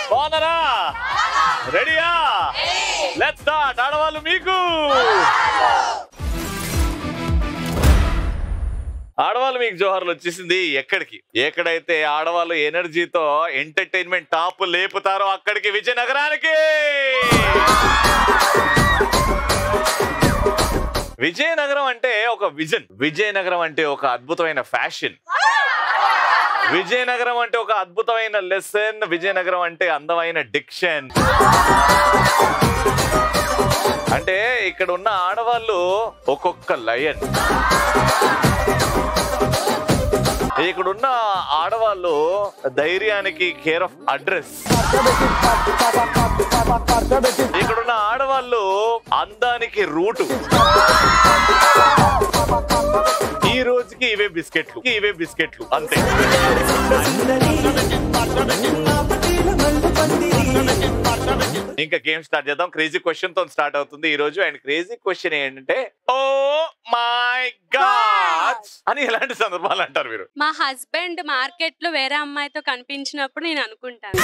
బాగున్నారా రెడీయా let's start ఆడవాళ్ళు మీకు ఆడవాళ్ళు మీకు జోహర్లు వచ్చేసింది ఎక్కడికి ఎక్కడైతే ఆడవాళ్ళు ఎనర్జీతో ఎంటర్టైన్మెంట్ టాప్ లేపుతారో అక్కడికి విజయనగరానికి విజయనగరం అంటే ఒక విజన్ విజయనగరం అంటే ఒక అద్భుతమైన ఫ్యాషన్ విజయనగరం అంటే ఒక అద్భుతమైన లెసన్ విజయనగరం అంటే అందమైన డిక్షన్ అంటే ఇక్కడ ఉన్న ఆడవాళ్ళు ఒక్కొక్క లయన్ ఇక్కడ ఉన్న ఆడవాళ్ళు ధైర్యానికి కేర్ ఆఫ్ అడ్రస్ ఇక్కడున్న ఆడవాళ్ళు అందానికి రూటు ఈ రోజుకి ఇవే బిస్కెట్లు ఇవే బిస్కెట్లు అంతే ఇంకా గేమ్ స్టార్ట్ చేద్దాం క్రేజీ క్వశ్చన్ తో స్టార్ట్ అవుతుంది ఈ రోజు అండ్ క్రేజీ క్వశ్చన్ ఏంటంటే ఓ మై గాడ్ అని ఎలాంటి సందర్భాలు అంటారు మీరు మా హస్బెండ్ మార్కెట్ లో వేరే అమ్మాయితో కనిపించినప్పుడు నేను అనుకుంటాను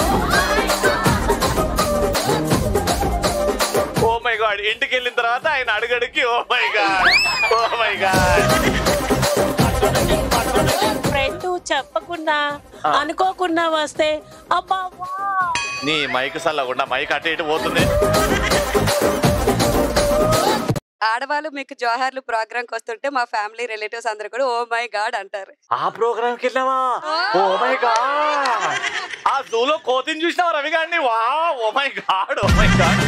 ఓ మై గాడ్ ఇంటికి వెళ్ళిన తర్వాత ఆయన అడుగడికి oh my god oh my god friend చెప్పకుండా అనుకోకుండా వస్తే అబ్బా వా. నీ మైక్ సల్లకుండా మైక్ అటు ఇటు పోతుంది ఆడవాళ్ళు మీకు జోహార్లు ప్రోగ్రామ్ కి వస్తుంటే మా ఫ్యామిలీ రిలేటివ్స్ అందరూ కూడా ఓ మై గాడ్ అంటారు ఆ ప్రోగ్రామ్ కి వెళ్ళావా ఓ మై గాడ్ ఆ జూలో కోతిని చూసినావా రవి గారిని వా oh my god oh my god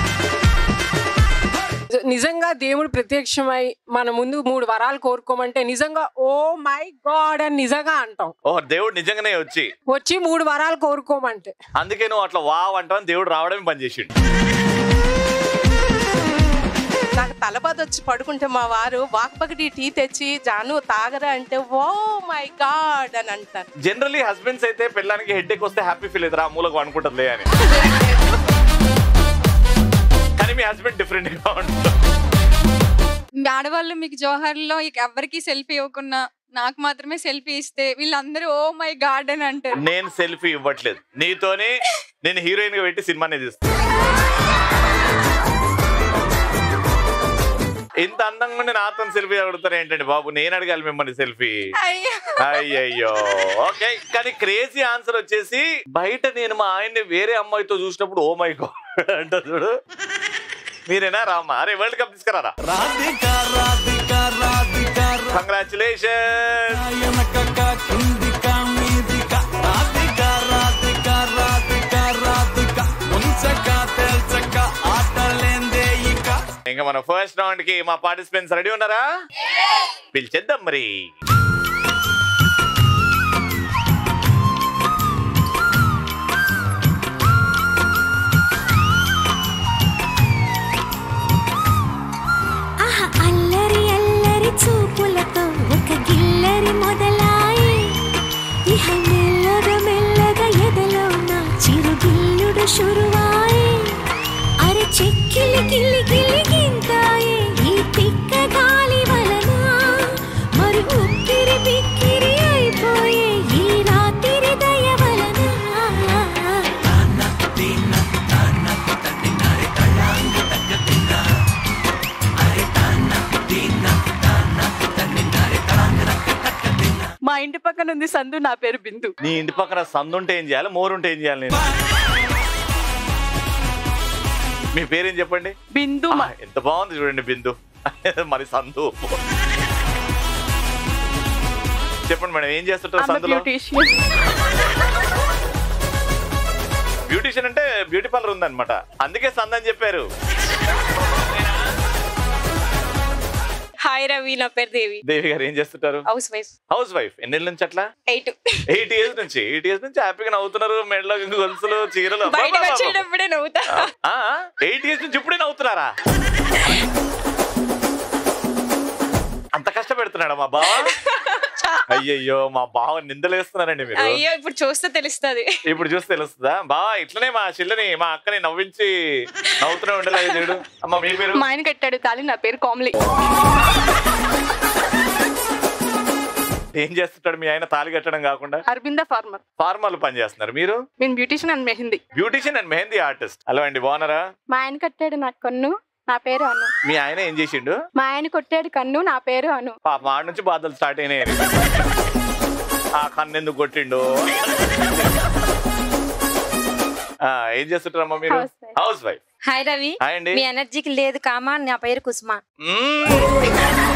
నిజంగా దేవుడు ప్రత్యక్షమై మన ముందు మూడు వరాలు కోరుకోమంటే నిజంగా ఓ మై గాడ్ అని నిజంగా అంటాం ఓ దేవుడు నిజంగానే వచ్చి వచ్చి మూడు వరాలు కోరుకోమంటే అందుకే నువ్వు అట్లా వా అంటావని దేవుడు రావడమే పని చేసిండు నాకు తలబాద వచ్చి పడుకుంటే మా వారు వాకపకటి టీ తెచ్చి జాను తాగరా అంటే ఓ మై గాడ్ అని అంటారు జనరలీ హస్బెండ్స్ అయితే పెళ్ళానికి హెడ్ ఎక్ వస్తే హ్యాపీ ఫీల్ అవుతారు ఆ మూలకు అనుకుంటుందిలే అని కానీ మీ హస్బెండ్ డిఫరెంట్ గా ఉంటుంది ఆడవాళ్ళు మీకు జోహర్లో ఇక ఎవరికి సెల్ఫీ ఇవ్వకున్నా నాకు మాత్రమే సెల్ఫీ ఇస్తే వీళ్ళందరూ ఓ మై గాడ్ అని అంటారు నేను సెల్ఫీ ఇవ్వట్లేదు నీతోనే నేను హీరోయిన్ గా పెట్టి సినిమానే తీస్తాను ఇంత అందంగా ఉండి నాతో సెల్ఫీ అడుగుతారు ఏంటండి బాబు నేను అడగాలి మిమ్మల్ని సెల్ఫీ అయ్యో అయ్యయ్యో ఓకే కానీ క్రేజీ ఆన్సర్ వచ్చేసి బయట నేను మా ఆయన్ని వేరే అమ్మాయితో చూసినప్పుడు ఓ మై గాడ్ అంట చూడు మీరేనా రామ్మా అరే వరల్డ్ కప్ తీసుకురారా కంగ్రాచులేషన్ ఇంకా మన ఫస్ట్ రౌండ్ కి మా పార్టిసిపెంట్స్ రెడీ ఉన్నారా పిలిచేద్దాం మరి ఆహ అల్లరి అల్లరి చూపులతో ఒక గిల్లరి మొదలాయి ఇహ మెల్లగా మెల్లగా ఎదలో నా చిరుగిల్లుడు షురువాయి అర చెక్కిలి గిల్లి గిల్లి గింతాయి ఈ తిక్క గాలి వలన మరి ఉక్కిరి బిక్కిరి అయిపోయే ఈ రాత్రి దయ వలన మా ఇంటి పక్కన ఉంది సందు నా పేరు బిందు నీ ఇంటి పక్కన సందు ఉంటే ఏం చేయాలి మోరు ఉంటే ఏం చేయాలి నేను మీ పేరేం చెప్పండి బిందు ఆ, ఎంత బాగుంది చూడండి బిందు మరి సందు చెప్పండి మేడం ఏం చేస్తుంటారు సందులో బ్యూటీషియన్ బ్యూటిషియన్ అంటే బ్యూటీ పార్లర్ ఉందన్నమాట అందుకే సందు అని చెప్పారు హాయ్ రవి నా పేరు దేవి దేవి గారు ఏం చేస్తుంటారు హౌస్ వైఫ్ హౌస్ వైఫ్ ఎన్నేళ్ళ నుంచి అట్లా ఎయిట్ ఎయిట్ ఇయర్స్ నుంచి ఎయిట్ ఇయర్స్ నుంచి హ్యాపీగా నవ్వుతున్నారు మెడలో గొలుసులు చీరలు బయటకు వచ్చేటప్పుడే నవ్వుతా ఎయిట్ ఇయర్స్ నుంచి ఇప్పుడే నవ్వుతున్నారా అంత కష్టపెడుతున్నాడా మా బావ అయ్యయ్యో మా బావ నిందలేస్తున్నారండి మీరు అయ్యో ఇప్పుడు చూస్తే తెలుస్తుంది ఇప్పుడు చూస్తే తెలుస్తుందా బావా ఇట్లనే మా చెల్లని మా అక్కని నవ్వించి నవ్వుతూనే ఉండలేదు చూడు అమ్మ మీ పేరు మా ఆయన కట్టాడు తాలి నా పేరు కామ్లీ ఏం చేస్తుంటాడు మీ ఆయన తాళి కట్టడం కాకుండా అరవింద ఫార్మర్ ఫార్మల్ పని చేస్తున్నారు మీరు నేను beautician and mehndi beautician and mehndi artist hello అండి బాగున్నారా మా ఆయన కట్టాడు నాకు కన్ను నా పేరు అను మీ ఆయన ఏం చేసిండు మా ఆయన కొట్టాడు కన్ను నా పేరు అను పాప ఆడ నుంచి బాధలు స్టార్ట్ అయినాయి ఆ కన్ను ఎందుకు కొట్టిండు ఆ, ఏం చేస్తుంటారమ్మా మీరు House wife. Housewife hi Ravi hi అండి మీ ఎనర్జీకి లేదు కామా నా పేరు కుసుమ మ్మ్.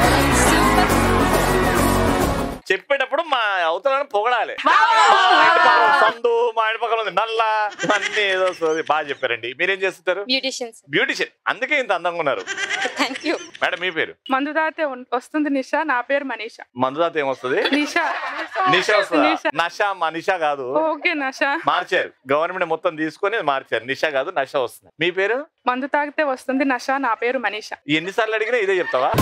చెప్పేటప్పుడు మా అవతలను పొగడాలి మా ఇంటి పక్కన సందు మా ఇంటి పక్కన ఉంది నల్ల అన్ని ఏదో సోది. బాగా చెప్పారండి మీరేం చేస్తుంటారు బ్యూటిషియన్స్ బ్యూటిషియన్ అందుకే ఇంత అందంగా ఉన్నారు థ్యాంక్ యూ మేడం మీ పేరు మందు తాగితే వస్తుంది నిషా నా పేరు మనీషా మందుదాత ఏమొస్తుంది నిషా నిషా వస్తుందా నిషా. నషా మా నిషా కాదు ఓకే నషా మార్చారు గవర్నమెంట్ మొత్తం తీసుకొని మార్చారు నిషా కాదు నషా వస్తుంది మీ పేరు మందు తాగితే వస్తుంది నషా నా పేరు మనీషా ఎన్నిసార్లు అడిగినా ఇదే చెప్తావా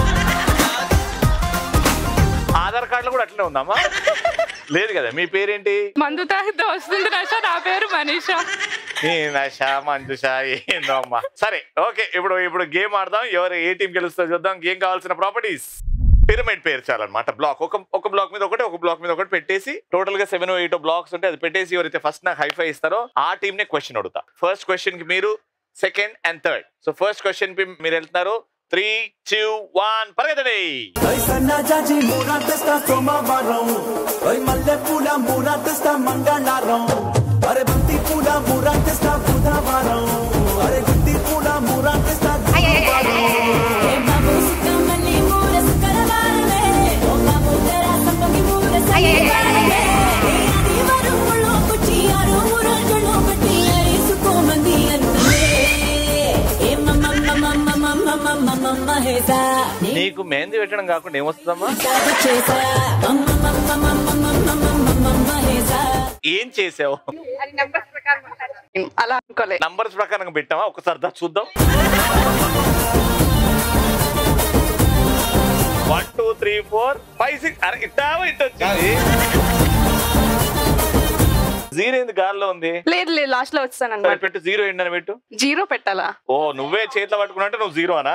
ఆధార్ కార్డులో కూడా అట్లనే ఉందమ్మా లేదు కదా మీ పేరేంటి మందు తాగితే వస్తుంది నషా నా పేరు మనీషా నీ నష మంజుష ఏందో అమ్మా సరే ఓకే ఇప్పుడు ఇప్పుడు గేమ్ ఆడదాం ఎవరు ఏ టీం గెలుస్తుందో చూద్దాం గేమ్ కావాల్సిన ప్రాపర్టీస్ పిరమిడ్ పేర్చాలన్నమాట బ్లాక్ ఒక ఒక బ్లాక్ మీద ఒకటి ఒక బ్లాక్ మీద ఒకటి పెట్టేసి టోటల్ గా సెవెన్ ఎయిట్ బ్లాక్స్ ఉంటే అది పెట్టేసి ఎవరైతే ఫస్ట్ నాకు హైఫై ఇస్తారో ఆ టీమ్ నే క్వశ్చన్ అడుగుతా ఫస్ట్ క్వశ్చన్ కి మీరు second and third so first question కి మీరు వెళ్తున్నారు త్రీ టూ వన్ పరిగెత్తండి సన్నజాజి మూరా తెస్తా సోమవారం ఓయ్ మల్లె పూల మూరా తెస్తా మంగళవారం అరే బంతి పూల మూరా తెస్తా బుధవారం అరే గుత్తి పూల మూరా తెస్తా నీకు మెహందీ పెట్టడం కాకుండా ఏమొస్తుందమ్మా ఏం చేసావు అలా అనుకోలే నంబర్స్ ప్రకారం పెట్టావా ఒకసారి దా చూద్దాం one two three four five six అరే ఇట్టావా ఇట్ వచ్చింది జీరో ఏంది గాల్లో ఉంది లేదు లేదు లాస్ట్ లో వచ్చాను సరే అనమాట పెట్టు జీరో ఏంటని పెట్టు జీరో పెట్టాలా ఓ నువ్వే చేతిలో పట్టుకున్నట్టు నువ్వు జీరో అనా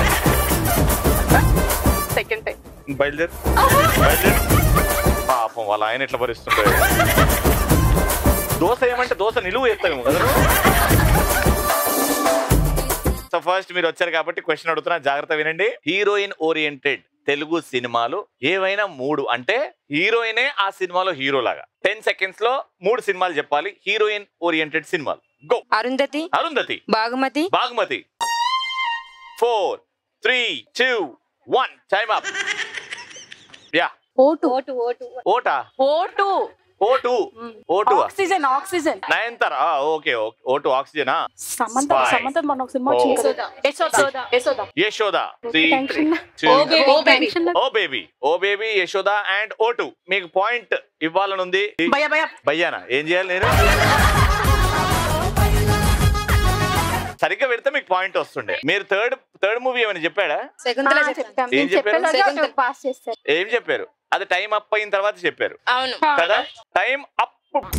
సెకండ్ టైం బయలుదేరు బయలుదేరు పాపం వాళ్ళ ఆయన ఎట్లా భరిస్తుంటాడు దోశ ఏమంటే దోశ నిలువు ఎత్తాము కదా సో ఫస్ట్ మీరు వచ్చారు కాబట్టి క్వశ్చన్ అడుగుతున్నా జాగ్రత్త వినండి హీరోయిన్ ఓరియంటెడ్ తెలుగు సినిమాలు ఏవైనా మూడు అంటే హీరోయినే ఆ సినిమాలో హీరో లాగా టెన్ సెకండ్స్ లో మూడు సినిమాలు చెప్పాలి హీరోయిన్ ఓరియంటెడ్ సినిమాలు go Arundhati Arundhati Bhagamathi Bhagamathi four three two one time up యా ఓటు ఓటు ఓటు ఓటా ఓటు O two O two oxygen oxygen Nayanthara okay okay O two ఆక్సిజనా సమంత Five. సమంత మన ఒక సినిమా Oh. వచ్చింది కదా. Yashoda Yashoda Yashoda three Tension. Two oh baby. Oh baby oh baby Yashoda and O two మీకు పాయింట్ ఇవ్వాలని ఉంది భయ భయ భయ్యానా ఏం చేయాలి నేను సరిగ్గా పెడితే మీకు పాయింట్ వస్తుండే మీరు థర్డ్ థర్డ్ మూవీ ఏమైనా చెప్పాడా శకుంతల ఆ, చెప్పాను చెప్తాం ఏం నేను చెప్పారు? చెప్పేలోగా పాస్ చేస్తారు ఏం చెప్పారు అది టైం అప్ అయిన తర్వాత చెప్పారు అవును కదా టైం అప్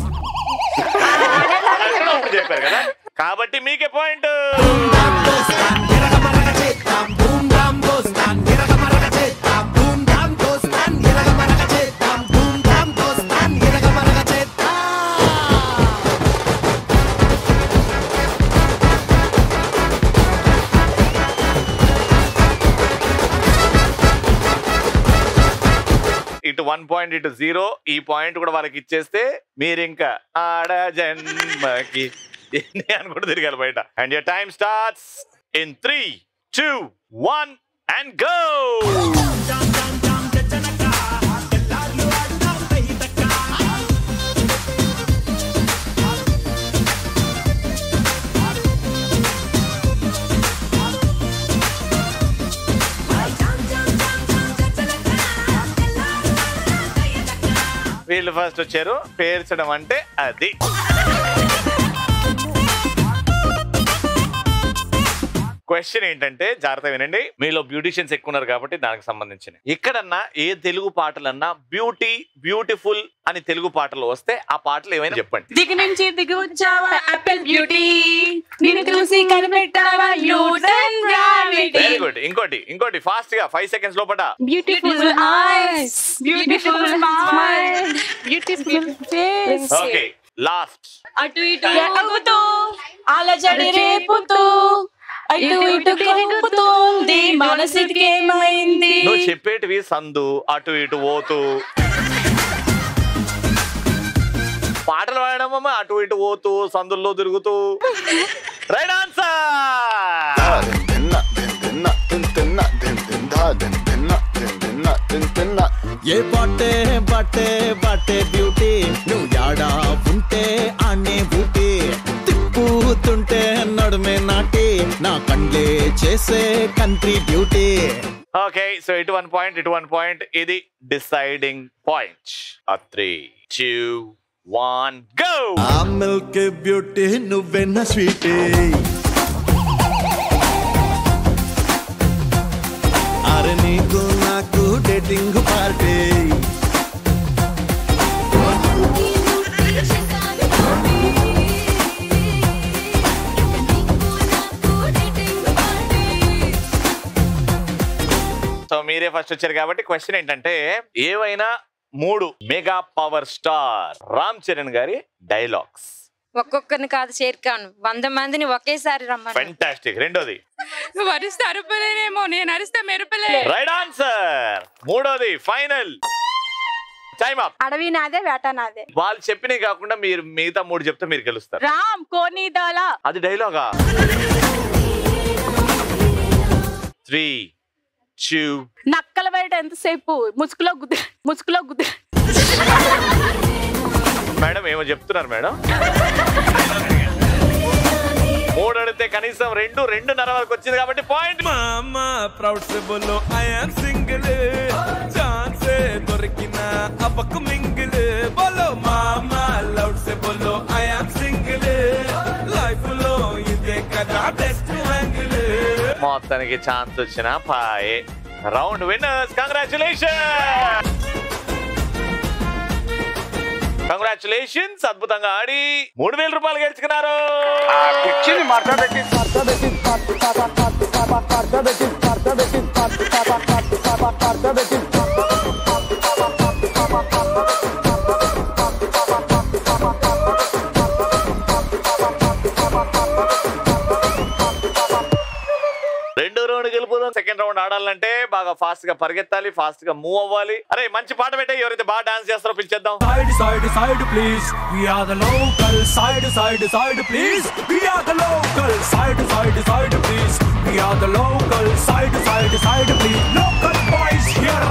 అప్పుడు చెప్పారు కదా కాబట్టి మీకే పాయింట్ ఇటు వన్ పాయింట్ ఇటు జీరో ఈ పాయింట్ కూడా వాళ్ళకి ఇచ్చేస్తే మీరు ఇంకా ఆడ జన్మకి ఏంది అనుకుంటూ తిరగాలి బయట and your time starts in three two one and go వీళ్ళు ఫస్ట్ వచ్చారు పేర్చడం అంటే అది క్వశ్చన్ ఏంటంటే జాగ్రత్త వినండి మీలో బ్యూటిషియన్స్ ఎక్కువ ఉన్నారు కాబట్టి దానికి సంబంధించిన ఎక్కడన్నా ఏ తెలుగు పాటలన్నా బ్యూటీ బ్యూటిఫుల్ అని తెలుగు పాటలు వస్తే ఆ పాటలు ఏమైనా చెప్పండి దిగు నుంచి దిగు వచ్చావా యాపిల్ బ్యూటీ నిన్ను చూసి కనిపెట్టావా యూటన్ గ్రావిటీ వెరీ గుడ్ ఇంకోటి ఇంకోటి ఫాస్ట్ గా ఫైవ్ సెకండ్స్ లోపల beautiful eyes beautiful smile beautiful face okay last అటు ఇటు ఊగుతూ అలజడి రేపుతూ అటు ఇటు కలుపుతుంది మనసుకి ఏమైంది నువ్వు చెప్పేటివి సందు అటు ఇటు పోతూ పాటలు పాడడమమ్మా అటు ఇటు పోతూ సందుల్లో తిరుగుతూ రైట్ ఆన్సర్ ఏ బాటే బాటే బాటే బ్యూటీ నువ్వు యాడా ఉంటే ఆనే బూటీ తిప్పుతుంటే నడుమే నాటి నా కండ్లే చేసే కంట్రీ బ్యూటీ ఓకే సో ఇటు వన్ పాయింట్ ఇటు వన్ పాయింట్ ఇది deciding point three two one go ఆ మిల్క్ బ్యూటీ నువ్వెన్న స్వీటీ అరే నీకు నాకు డేటింగ్ పార్టీ సో మీరే ఫస్ట్ వచ్చారు కాబట్టి క్వశ్చన్ ఏంటంటే ఏవైనా మూడు mega power star Ram Charan గారి డైలాగ్స్ ఒక్కొక్కరిని కాదు చేరుకాను వంద మందిని ఒకేసారి రమ్మని ఫెంటాస్టిక్ రెండోది నువ్వు అరిస్తే అరుపులేనేమో నేను అరిస్తే మెరుపులే రైట్ ఆన్సర్ మూడోది ఫైనల్ టైమ్ అప్ అడవి నాదే వేట నాదే వాళ్ళు చెప్పినవి కాకుండా మీరు మిగతా మూడు చెప్తే మీరు గెలుస్తారు రామ్ కోనిదాలా అది డైలాగా త్రీ టూ నక్కల బయట ఎంతసేపు ముసుగులో గుద్ద ముసుగులో గుద్ద మేడం ఏమో చెప్తున్నారు మేడం మూడు అడిగితే కనీసం రెండు రెండున్నర వరకు వచ్చింది కాబట్టి పాయింట్ మామా ప్రౌడ్ సే బోలో ఐ యామ్ సింగిల్ ఛాన్సే దొరికిన అపకు మింగిల్ బోలో మామా లౌడ్ సే బోలో ఐ యామ్ సింగిల్ లైఫ్ లో ఇదే కదా బెస్ట్ యాంగిల్ మొత్తానికి ఛాన్స్ వచ్చిన పాయే రౌండ్ విన్నర్స్ కంగ్రాచులేషన్ కంగ్రాచులేషన్స్ అద్భుతంగా ఆడి మూడు వేల రూపాయలు గెలుచుకున్నారు రెండో రౌండ్ గెలుపుదాం సెకండ్ రౌండ్ ఆడాలంటే బాగా ఫాస్ట్ గా పరిగెత్తాలి ఫాస్ట్ గా మూవ్ అవ్వాలి అరే మంచి పాట పెట్టే ఎవరైతే బాగా డాన్స్ చేస్తారో పిలిచేద్దాం Side, side, side, please. We are the local. Side, side, side, please. We are the local. Side, side, side, please. We are the local. Side, side, side, please. Local boys here.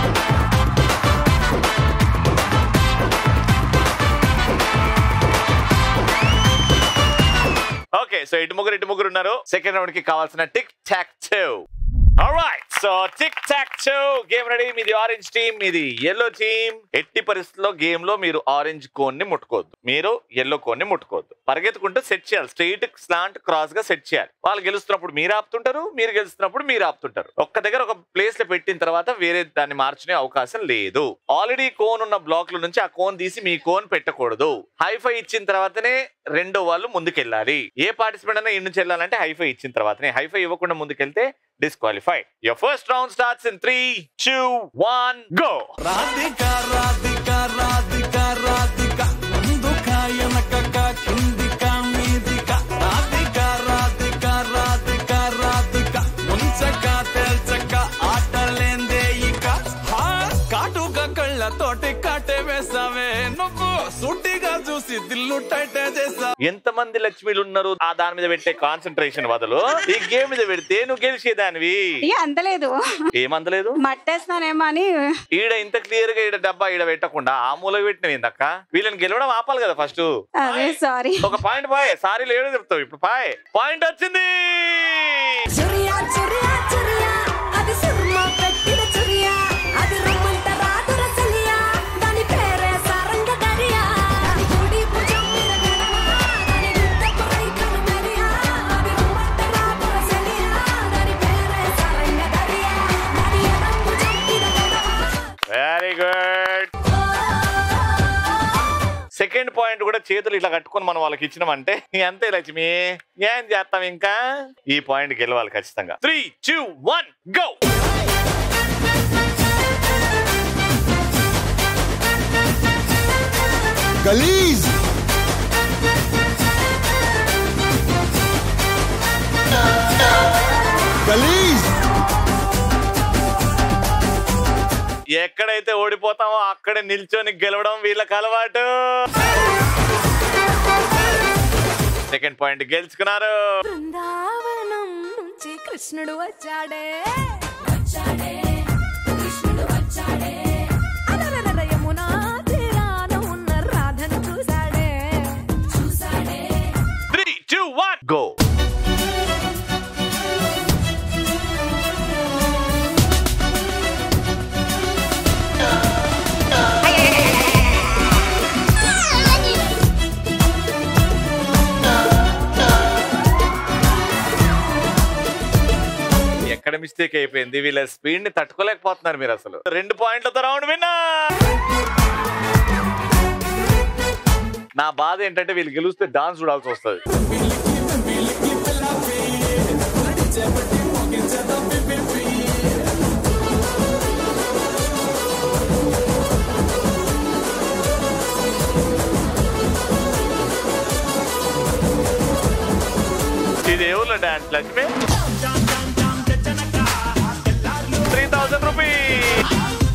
Okay so ఇటు ముగ్గురు ఇటు ముగ్గురు ఉన్నారు second round కి కావాల్సిన tic tac toe right so tic tac toe game ready మీది orange team మీది yellow team ఎట్టి పరిస్థితుల్లో గేమ్ లో మీరు ఆరెంజ్ కోన్ ని ముట్టుకోవద్దు మీరు ఎల్లో కోన్ ని ముట్టుకోవద్దు పరిగెత్తుకుంటూ సెట్ చేయాలి స్ట్రైట్ స్లాంట్ క్రాస్ గా సెట్ చేయాలి వాళ్ళు గెలుస్తున్నప్పుడు మీరు ఆపుతుంటారు మీరు గెలుస్తున్నప్పుడు మీరు ఆపుతుంటారు ఒక్క దగ్గర ఒక ప్లేస్ లో పెట్టిన తర్వాత వేరే దాన్ని మార్చునే అవకాశం లేదు ఆల్రెడీ కోన్ ఉన్న బ్లాక్ల నుంచి ఆ కోన్ తీసి మీ కోన్ పెట్టకూడదు హైఫై ఇచ్చిన తర్వాతనే రెండో వాళ్ళు ముందుకెళ్ళాలి ఏ పార్టిసిపెంట్ అయినా ఇన్ని చెల్లాలంటే హైఫై ఇచ్చిన తర్వాతనే హైఫై ఇవ్వకుండా ముందుకెళ్తే disqualify your first round starts in three two one go Radhika Radhika Radhika Radhika ముందుక వెనకక కిందిక మీదిక రాధిక రాధిక రాధిక రాధిక ముంచక తేల్చక ఆటలేందే ఇక హా, కాటుక కళ్ళతోటి కాటే వేసావే నువ్వు సూటిగా చూసి దిల్లు టైట్ చేసా ఎంత మంది లక్ష్మీలు ఉన్నారు ఆ దాని మీద పెట్టే కాన్సన్ట్రేషన్ బదులు ఈ గేమ్ మీద పెడితే నువ్వు గెలిచేదానివి ఇక అందలేదు ఏమందలేదు మట్టేస్తానేమో అని ఈడ ఇంత క్లియర్ గా ఈడ డబ్బా ఈడ పెట్టకుండా ఆ మూల పెట్టినవి ఇందక్క వీళ్ళని గెలవడం ఆపాలి కదా ఫస్ట్ అదే సారీ ఒక పాయింట్ పాయ్ సారీ లేడు చెప్తావు ఇప్పుడు పాయ్ పాయింట్ వచ్చింది చురియా చురియా చురియా అది సుర్మ పెట్టిన చురియా అది రమ్మంట రాదుర చెలియా దాని పేరే సారంగ దరియా దాని కుడి భుజం మీద గడవా దాని గుండె పై కనుమరియా అది రమ్మంట రాదుర చెలియా పాయింట్ కూడా చేతులు ఇట్లా కట్టుకొని మనం వాళ్ళకి ఇచ్చినామంటే అంతే లక్ష్మి ఏం చేస్తాం ఇంకా ఈ పాయింట్ గెలవాలి ఖచ్చితంగా త్రీ టూ వన్ గో గలీజ్ గలీజ్ ఎక్కడైతే ఓడిపోతామో అక్కడే నిల్చొని గెలవడం వీళ్ళకి అలవాటు సెకండ్ పాయింట్ గెలుచుకున్నారు బృందావనం నుంచి కృష్ణుడు వచ్చాడే వచ్చాడే కృష్ణుడు వచ్చాడే అలరలర యమునా తీరాన ఉన్న రాధను చూశాడే చూశాడే త్రీ టూ వన్ గో ఎక్కడ మిస్టేక్ అయిపోయింది వీళ్ళ స్పీడ్ ని తట్టుకోలేకపోతున్నారు మీరు అసలు రెండు పాయింట్లతో రౌండ్ విన్నా నా బాధ ఏంటంటే వీళ్ళు గెలిస్తే డాన్స్ చూడాల్సి వస్తుంది ఇది ఎవరు dance Lakshmi three thousand rupees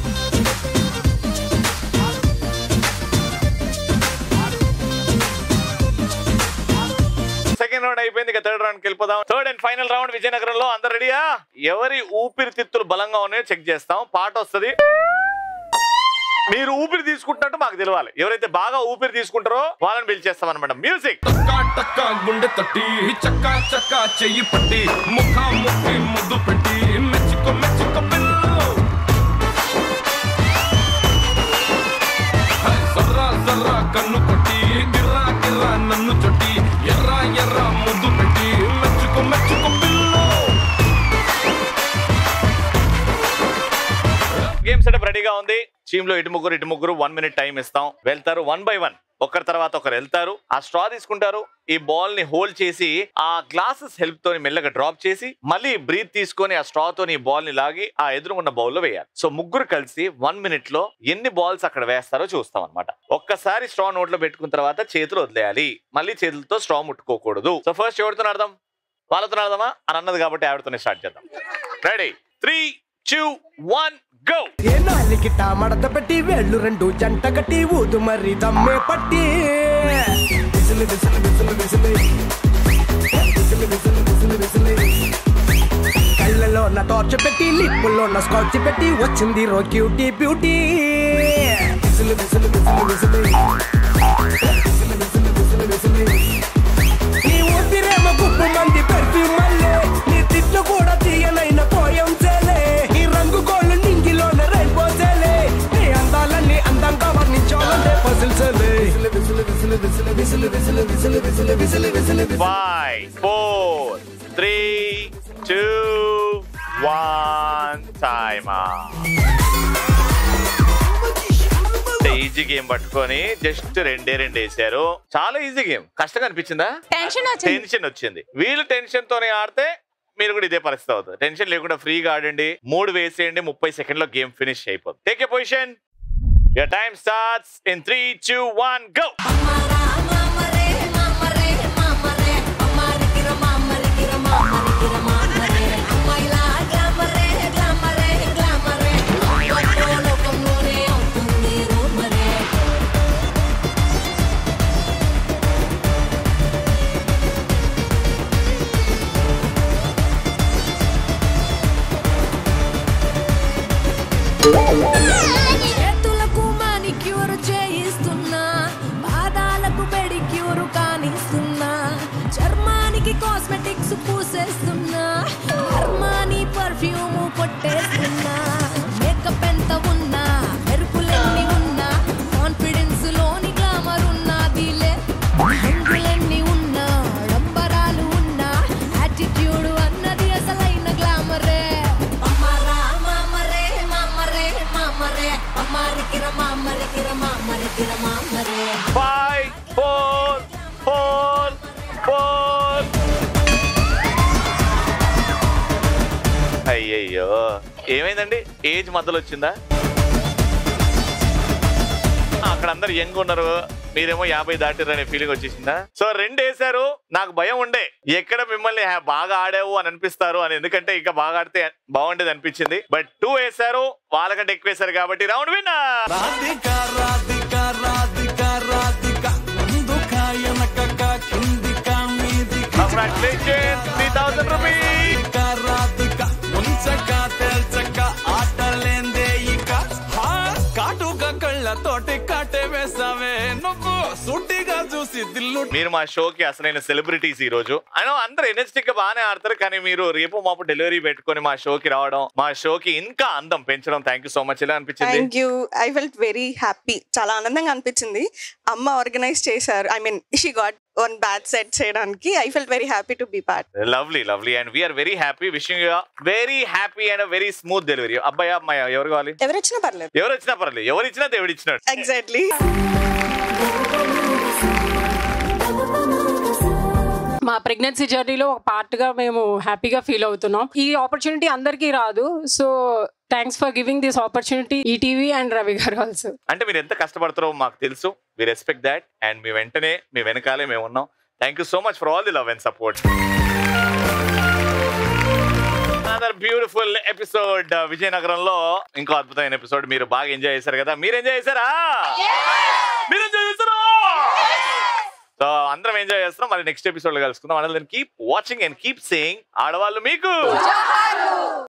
second round అయిపోయింది ఇక థర్డ్ రౌండ్కి వెళ్ళిపోదాం థర్డ్ అండ్ ఫైనల్ రౌండ్ విజయనగరంలో అందరు రెడీయా ఎవరి ఊపిరితిత్తులు బలంగా ఉన్నాయో చెక్ చేస్తాం పాట వస్తుంది మీరు ఊపిరి తీసుకుంటున్నట్టు మాకు తెలియాలి ఎవరైతే బాగా ఊపిరి తీసుకుంటారో వాళ్ళని పిలిచేస్తాం అనమాట మ్యూజిక్ టక్క గుండె తట్టి చక్క చక్క చెయ్యి పట్టి ముఖ ముక్కి ముద్దు పెట్టి మెచ్చుకో మెచ్చుకో పిల్లు జర్రా జర్రా కన్ను కొట్టి గిర్రా గిర్రా నన్ను చొట్టి ఎర్ర ఎర్ర ముద్దు పెట్టి మెచ్చుకో మెచ్చుకో పిల్లు గేమ్ సెటప్ రెడీగా ఉంది టీమ్ లో ఇటు ముగ్గురు ఇటు ముగ్గురు వన్ మినిట్ టైం ఇస్తాం వెళ్తారు వన్ బై వన్ ఒకరి తర్వాత ఒకరు వెళ్తారు ఆ స్ట్రా తీసుకుంటారు ఈ బాల్ ని హోల్డ్ చేసి ఆ గ్లాసెస్ హెల్ప్ తోని మెల్లగా డ్రాప్ చేసి మళ్ళీ బ్రీత్ తీసుకొని ఆ స్ట్రా తోని ఈ బాల్ ని లాగి ఆ ఎదురుగున్న బౌల్ లో వేయాలి సో ముగ్గురు కలిసి వన్ మినిట్ లో ఎన్ని బాల్స్ అక్కడ వేస్తారో చూస్తాం అనమాట ఒక్కసారి స్ట్రా నోట్ లో పెట్టుకున్న తర్వాత చేతులు వదిలేయాలి మళ్ళీ చేతులతో స్ట్రా ముట్టుకోకూడదు సో ఫస్ట్ ఎవరితో ఆడదాం వాళ్ళతో ఆడదామా అని అన్నది కాబట్టి ఆవిడతోనే స్టార్ట్ చేద్దాం ready three two one go ఏ నాలికిట మడత పెట్టి వేళ్ళు రెండు జంట కట్టి ఊదు మరి దమ్మే పట్టి విసులు విసులు విసులు విసులు విసులు విసులు విసులు విసులు కళ్ళలో నా టార్చ్ పెట్టి లిప్పుల్లో నా స్కాచ్ పెట్టి వచ్చింది రో క్యూటీ బ్యూటీ విసులు విసులు విసులు విసులు విసులు విసులు విసులు విసులు నీ ఊపిరేమో గుప్పు మంది పెర్ఫ్యూమ్ మల్లే నీ తిట్లు కూడా తీయనైన పోయం చేలే ఈ రంగు కోళ్ళు నింగిలోన రైన్బో చేలే నీ అందాలన్నీ అందంగా వర్ణించాలంటే పజిల్ చేలే విసులు విసులు విసులు విసులు విసులు విసులు విసులు విసులు విసులు విసులు five four three two one time easy game పట్టుకొని జస్ట్ రెండే రెండు వేసారు చాలా ఈజీ గేమ్ కష్టంగా అనిపించిందా టెన్షన్ వచ్చింది టెన్షన్ వచ్చింది వీళ్ళు టెన్షన్ తోనే ఆడితే మీరు కూడా ఇదే పరిస్థితి అవుతుంది టెన్షన్ లేకుండా ఫ్రీగా ఆడండి మూడు వేసేయండి ముప్పై సెకండ్ లో గేమ్ ఫినిష్ అయిపోతుంది take a position your time starts in three two one go చేతులకు మానిక్యూర్ చేయిస్తున్నా పాదాలకు పెడిక్యూర్ కానిస్తున్నా చర్మానికి కాస్మెటిక్స్ పూసేస్తున్నా అర్మానీ పర్ఫ్యూమ్ కొట్టేస్తున్నా మేకప్ ఎంత ఉన్నా మెరుపులెన్ని ఉన్నా కాన్ఫిడెన్స్ లోని గ్లామర్ ఉన్నదిలే హంగులెన్ని ఉన్నా డంబరాలు ఉన్నా యాటిట్యూడ్ అన్నది అసలైన గ్లామరే అమ్మారా మామరే మామరే మామరే అమ్మారికిర మామరికిర మామరికిర మామరే ఫైవ్ అయ్యో ఏమైందండి ఏజ్ మధ్యలో వచ్చిందా అక్కడ అందరు యంగ్ ఉన్నారు మీరేమో యాభై దాటిర్రు అనే ఫీలింగ్ వచ్చేసిందా సో రెండు వేశారు నాకు భయం ఉండే ఎక్కడ మిమ్మల్ని హ్యా- బాగా ఆడావు అని అనిపిస్తారు అని ఎందుకంటే ఇంకా బాగా ఆడితే బాగుండేది అనిపించింది బట్ టూ వేశారు వాళ్ళకంటే ఎక్కువ వేశారు కాబట్టి రౌండ్ విన్నర్ రాధిక రాధిక రాధిక రాధిక ముందుక వెనకక కిందిక మీదిక congratulations three thousand rupees Radhika ముంచక తేల్చక ఆటలేందే ఇక హా, కాటుక కళ్ళతోటి కాటే వేసావే నువ్వు సూటిగా చూసి దిల్లు మీరు మా షోకి అసలైన సెలబ్రిటీస్ ఈ రోజు అయినా అందరూ ఎనర్జెటిక్ గా బాగానే ఆడతారు కానీ మీరు రేపు మాపు డెలివరీ పెట్టుకొని మా షోకి రావడం మా షోకి ఇంకా అందం పెంచడం థ్యాంక్ యూ సో మచ్ ఎలా అనిపించింది thank you I felt very happy చాలా ఆనందంగా అనిపించింది అమ్మ ఆర్గనైజ్ చేశారు I mean she got one batch set చేయడానికి I felt very happy to be part lovely lovely and we are very happy wishing very happy and very smooth delivery అబ్బాయి అమ్మాయి ఎవరు కావాలి ఎవరు వచ్చినా పర్లేదు ఎవరు వచ్చినా పర్లేదు ఎవరు ఇచ్చినా దేవుడు ఇచ్చినాడు ఎగ్జాక్ట్లీ మా ప్రెగ్నెన్సీ జర్నీలో ఒక part గా మేము హ్యాపీగా ఫీల్ అవుతున్నాం ఈ ఆపర్చునిటీ అందరికీ రాదు so thanks for giving this opportunity ETV and Ravi గారు ఆల్సో అంటే మీరు ఎంత కష్టపడతారో మాకు తెలుసు వి రెస్పెక్ట్ దాట్ అండ్ మీ వెంటనే మీ వెనకాలే మేము ఉన్నాం thank you so much for all the love and support another beautiful episode విజయనగరంలో ఇంకో అద్భుతమైన ఎపిసోడ్ మీరు బాగా ఎంజాయ్ చేశారు కదా మీరు ఎంజాయ్ చేశారా మీరు ఎంజాయ్ చేశారా సో అందరం ఎంజాయ్ చేస్తున్నాం మరి నెక్స్ట్ ఎపిసోడ్ లో కలుసుకుందాం అందరం keep watching and keep saying ఆడవాళ్ళు మీకు